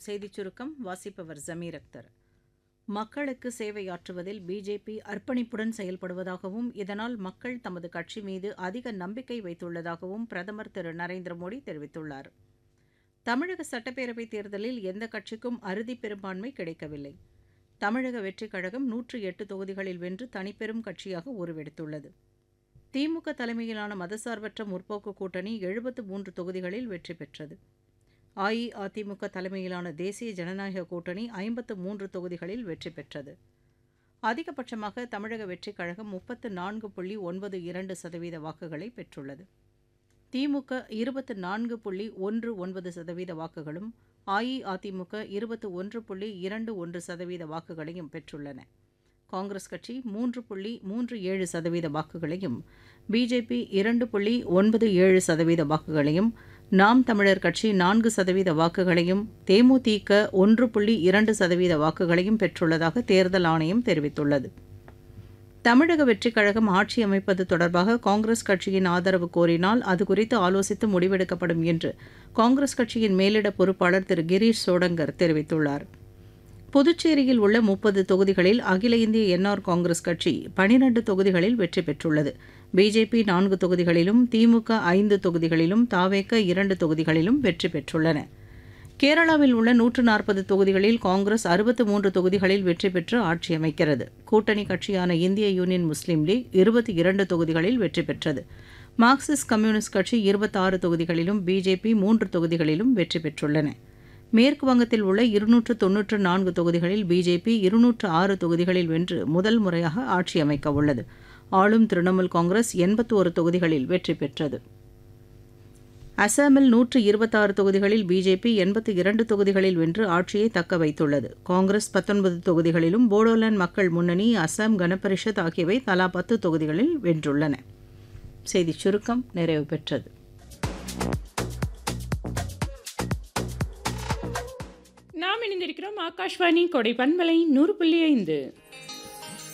செய்திச் சுருக்கம் வாசிப்பவர் ஜமீர் அக்தர் மக்களுக்கு சேவையாற்றுவதில் பிஜேபி அர்ப்பணிப்புடன் செயல்படுவதாகவும் இதனால் மக்கள் தமது கட்சி மீது அதிக நம்பிக்கை வைத்துள்ளதாகவும் பிரதமர் திரு நரேந்திர மோடி தெரிவித்துள்ளார் தமிழக சட்டப்பேரவைத் தேர்தலில் எந்த கட்சிக்கும் அறுதி பெரும்பான்மை கிடைக்கவில்லை தமிழக வெற்றிக் கழகம் நூற்று எட்டு தொகுதிகளில் வென்று தனிப்பெரும் கட்சியாக உருவெடுத்துள்ளது திமுக தலைமையிலான மதசார்பற்ற முற்போக்கு கூட்டணி எழுபத்து மூன்று தொகுதிகளில் வெற்றி பெற்றது அஇஅதிமுக தலைமையிலான தேசிய ஜனநாயக கூட்டணி ஐம்பத்து மூன்று தொகுதிகளில் வெற்றி பெற்றது அதிகபட்சமாக தமிழக வெற்றிக் கழகம் முப்பத்து நான்கு புள்ளி ஒன்பது இரண்டு சதவீத வாக்குகளை பெற்றுள்ளது திமுக இருபத்து நான்கு புள்ளி ஒன்று ஒன்பது சதவீத வாக்குகளும் அஇஅதிமுக இருபத்து ஒன்று புள்ளி இரண்டு ஒன்று சதவீத வாக்குகளையும் பெற்றுள்ளன காங்கிரஸ் கட்சி மூன்று புள்ளி மூன்று ஏழு சதவீத வாக்குகளையும் பிஜேபி இரண்டு புள்ளி ஒன்பது ஏழு சதவீத வாக்குகளையும் நாம் தமிழர் கட்சி நான்கு சதவீத வாக்குகளையும் தேமுதிக ஒன்று புள்ளி இரண்டு சதவீத வாக்குகளையும் பெற்றுள்ளதாக தேர்தல் ஆணையம் தெரிவித்துள்ளது தமிழக வெற்றிக் கழகம் ஆட்சி அமைப்பது தொடர்பாக காங்கிரஸ் கட்சியின் ஆதரவு கோரினால் அது குறித்து ஆலோசித்து முடிவெடுக்கப்படும் என்று காங்கிரஸ் கட்சியின் மேலிட பொறுப்பாளர் திரு கிரீஷ் சோடங்கர் தெரிவித்துள்ளார் புதுச்சேரியில் உள்ள முப்பது தொகுதிகளில் அகில இந்திய என்ஆர் காங்கிரஸ் கட்சி பனிரண்டு தொகுதிகளில் வெற்றி பெற்றுள்ளது பிஜேபி நான்கு தொகுதிகளிலும் திமுக ஐந்து தொகுதிகளிலும் தாவேக இரண்டு தொகுதிகளிலும் வெற்றி பெற்றுள்ளன கேரளாவில் உள்ள நூற்று நாற்பது தொகுதிகளில் காங்கிரஸ் அறுபத்து மூன்று தொகுதிகளில் வெற்றி பெற்று ஆட்சி அமைக்கிறது கூட்டணி கட்சியான இந்திய யூனியன் முஸ்லீம் லீக் இருபத்தி இரண்டு தொகுதிகளில் வெற்றி பெற்றது மார்க்சிஸ்ட் கம்யூனிஸ்ட் கட்சி இருபத்தாறு தொகுதிகளிலும் பிஜேபி மூன்று தொகுதிகளிலும் வெற்றி பெற்றுள்ளன மேற்கு வங்கத்தில் உள்ள இருநூற்று தொன்னூற்று நான்கு தொகுதிகளில் பிஜேபி இருநூற்று ஆறு தொகுதிகளில் வென்று முதல் முறையாக ஆட்சி அமைக்க உள்ளது ஆளும் திரிணாமுல் காங்கிரஸ் எண்பத்தோரு தொகுதிகளில் வெற்றி பெற்றது அசாமில் நூற்று இருபத்தாறு தொகுதிகளில் பிஜேபி எண்பத்தி இரண்டு தொகுதிகளில் வென்று ஆட்சியை தக்க வைத்துள்ளது காங்கிரஸ் பத்தொன்பது தொகுதிகளிலும் போடோலாந்து மக்கள் முன்னணி அசாம் கனபரிஷத் ஆகியவை தலா பத்து தொகுதிகளில் வென்றுள்ளன செய்திச் சுருக்கம் நிறைவு பெற்றது நாம் இணைந்திருக்கிறோம் ஆகாஷ்வாணி கொடை பண்பலை நூறு புள்ளி ஐந்து